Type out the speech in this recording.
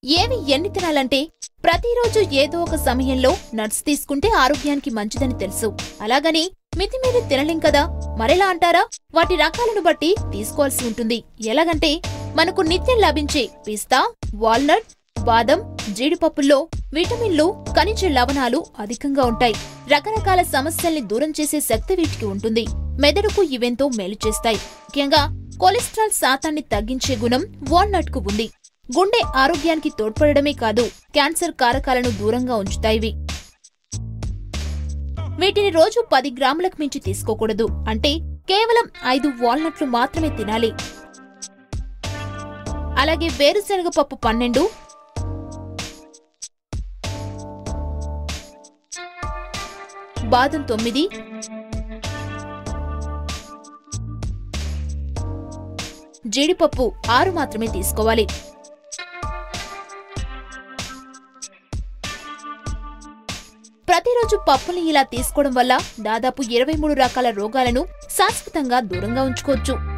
ఏవి ఎన్ని తినాలంటే ప్రతిరోజు ఏదో ఒక సమయంలో నట్స్ తీసుకుంటే ఆరోగ్యానికి మంచిదని తెలుసు అలాగని మితిమీరి తినలేం కదా మరెలా అంటారా వాటి రకాలను బట్టి తీసుకోవాల్సి ఉంటుంది ఎలాగంటే మనకు నిత్యం లభించే పిస్తా వాల్నట్ బాదం జీడిపప్పుల్లో విటమిన్లు ఖనిజ లవణాలు అధికంగా ఉంటాయి రకరకాల సమస్యల్ని దూరం చేసే శక్తి వీటికి ఉంటుంది మెదడుకు ఇవెంతో మేలు చేస్తాయి ముఖ్యంగా కొలెస్ట్రాల్ శాతాన్ని తగ్గించే గుణం వాల్నట్ కు ఉంది గుండె ఆరోగ్యానికి తోడ్పడమే కాదు క్యాన్సర్ కారకాలను దూరంగా ఉంచుతాయివి వీటిని రోజు పది గ్రాములకు మించి తీసుకోకూడదు అంటే కేవలం ఐదు వాల్నట్లు మాత్రమే తినాలి అలాగే వేరుశనగ పప్పు పన్నెండు బాదం తొమ్మిది జీడిపప్పు ఆరు మాత్రమే తీసుకోవాలి ప్రతిరోజు పప్పుని ఇలా తీసుకోవడం వల్ల దాదాపు ఇరవై మూడు రకాల రోగాలను శాశ్వతంగా దూరంగా ఉంచుకోవచ్చు